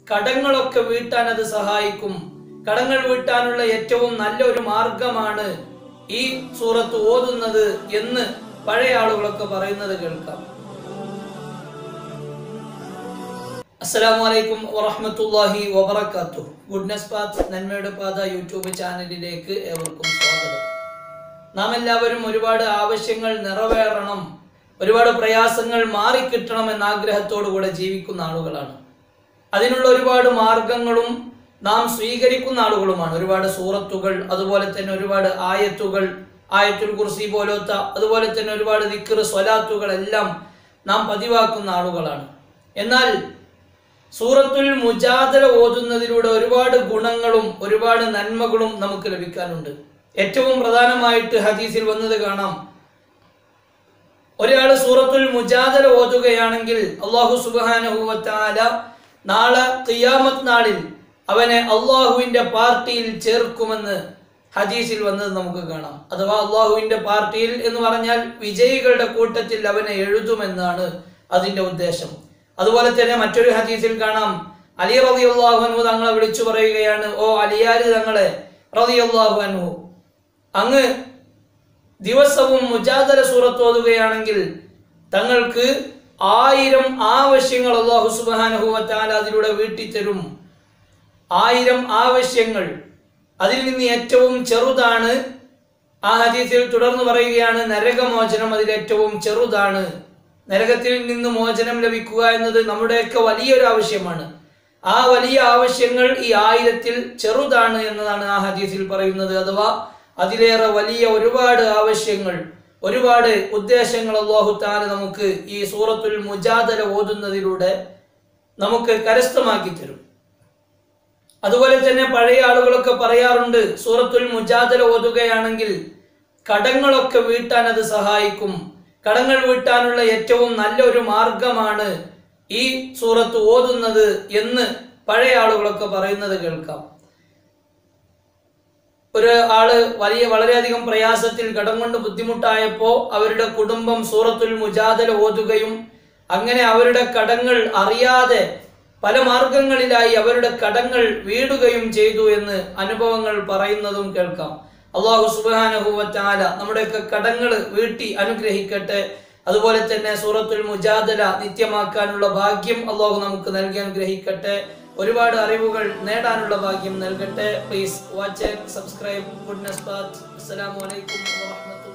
കടങ്ങളൊക്കെ വീട്ടാൻ അത് സഹായിക്കും കടങ്ങൾ വീട്ടാനുള്ള ഏറ്റവും നല്ല ഒരു മാർഗമാണ് ഈ സൂറത്ത് ഓതുന്നത് എന്ന് പഴയ ആളുകളൊക്കെ പറയുന്നത് കേൾക്കാം അസ്സലാമു അലൈക്കും വറഹ്മത്തുള്ളാഹി വബറകാത്തു ഗുഡ്നസ് പാത്ത് നന്മയുടെ പാത യൂട്യൂബ് ചാനലിലേക്ക് ഏവർക്കും സ്വാഗതം നാം എല്ലാവരും ഒരുപാട് ആവശ്യങ്ങൾ നിറവേറണം ഒരുപാട് പ്രയാസങ്ങൾ മാറിക്കിട്ടണം എന്ന ആഗ്രഹത്തോടു കൂടെ ജീവിക്കുന്ന ആളുകളാണ് അതിനുള്ള ഒരുപാട് മാർഗങ്ങളും നാം സ്വീകരിക്കുന്ന ആളുകളുമാണ് ഒരുപാട് സൂറത്തുകൾ അതുപോലെ തന്നെ ഒരുപാട് ആയത്തുകൾ ആയത്തുൽ കുർസി പോലത്തെ അതുപോലെ തന്നെ ഒരുപാട് ദിക്കറ് സ്വലാത്തുകൾ എല്ലാം നാം പതിവാക്കുന്ന ആളുകളാണ് എന്നാൽ സൂറത്തുൽ മുജാദല ഓതുന്നതിലൂടെ ഒരുപാട് ഗുണങ്ങളും ഒരുപാട് നന്മകളും നമുക്ക് ലഭിക്കാനുണ്ട് ഏറ്റവും പ്രധാനമായിട്ട് ഹദീസിൽ വന്നത് കാണാം ഒരാൾ സൂറത്തുൽ മുജാദല ഓതുകയാണെങ്കിൽ അള്ളാഹു സുബാനഹുവത്താല നാളെ ഖിയാമത്ത് നാളിൽ അവനെ അള്ളാഹുവിന്റെ പാർട്ടിയിൽ ചേർക്കുമെന്ന് ഹദീസിൽ വന്നത് നമുക്ക് കാണാം അഥവാ അള്ളാഹുവിന്റെ പാർട്ടിയിൽ എന്ന് പറഞ്ഞാൽ വിജയികളുടെ കൂട്ടത്തിൽ അവനെ എഴുതുമെന്നാണ് അതിന്റെ ഉദ്ദേശം അതുപോലെ തന്നെ മറ്റൊരു ഹദീസിൽ കാണാം അലി റതി അള്ളാഹു അനു തങ്ങളെ വിളിച്ചു പറയുകയാണ് ഓ അലിയാര് തങ്ങളെ റതി അള്ളാഹു അനു അങ്ങ് ദിവസവും മുജാദല സൂറത്ത് ഓതുകയാണെങ്കിൽ തങ്ങൾക്ക് ആയിരം ആവശ്യങ്ങൾ അള്ളാഹു സുബാനഹുവത്താല അതിലൂടെ വീട്ടിത്തരും ആയിരം ആവശ്യങ്ങൾ അതിൽ നിന്ന് ഏറ്റവും ചെറുതാണ് ആ ഹദീസിൽ തുടർന്ന് പറയുകയാണ് നരകമോചനം അതിൽ ഏറ്റവും ചെറുതാണ് നരകത്തിൽ നിന്ന് മോചനം ലഭിക്കുക എന്നത് നമ്മുടെയൊക്കെ വലിയൊരു ആവശ്യമാണ് ആ വലിയ ആവശ്യങ്ങൾ ഈ ആയിരത്തിൽ ചെറുതാണ് എന്നതാണ് ആ ഹദീസിൽ പറയുന്നത് അഥവാ അതിലേറെ വലിയ ഒരുപാട് ആവശ്യങ്ങൾ ഒരുപാട് ഉദ്ദേശങ്ങൾ അള്ളാഹു താല നമുക്ക് ഈ സൂറത്തുൽ മുജാദല ഓതുന്നതിലൂടെ നമുക്ക് കരസ്ഥമാക്കി തരും അതുപോലെ തന്നെ പഴയ ആളുകളൊക്കെ പറയാറുണ്ട് സൂറത്തുൽ മുജാദല ഓതുകയാണെങ്കിൽ കടങ്ങളൊക്കെ വീട്ടാൻ അത് സഹായിക്കും കടങ്ങൾ വീട്ടാനുള്ള ഏറ്റവും നല്ല ഒരു മാർഗമാണ് ഈ സൂറത്ത് ഓതുന്നത് എന്ന് പഴയ ആളുകളൊക്കെ പറയുന്നത് കേൾക്കാം ഒരു ആള് വലിയ വളരെയധികം പ്രയാസത്തിൽ കടം കൊണ്ട് ബുദ്ധിമുട്ടായപ്പോ അവരുടെ കുടുംബം സൂറത്തുൽ മുജാദല ഓതുകയും അങ്ങനെ അവരുടെ കടങ്ങൾ അറിയാതെ പല മാർഗങ്ങളിലായി അവരുടെ കടങ്ങൾ വീടുകയും ചെയ്തു എന്ന് അനുഭവങ്ങൾ പറയുന്നതും കേൾക്കാം അള്ളാഹു സുബാനഹുവറ്റാല നമ്മുടെയൊക്കെ കടങ്ങൾ വീട്ടി അനുഗ്രഹിക്കട്ടെ അതുപോലെ തന്നെ സൂറത്തുൽ മുജാദല നിത്യമാക്കാനുള്ള ഭാഗ്യം അള്ളാഹു നമുക്ക് നൽകി അനുഗ്രഹിക്കട്ടെ ഒരുപാട് അറിവുകൾ നേടാനുള്ള ഭാഗ്യം നൽകട്ടെ please watch subscribe goodness path അസ്സലാമു അലൈക്കും വാഹമത്തുള്ള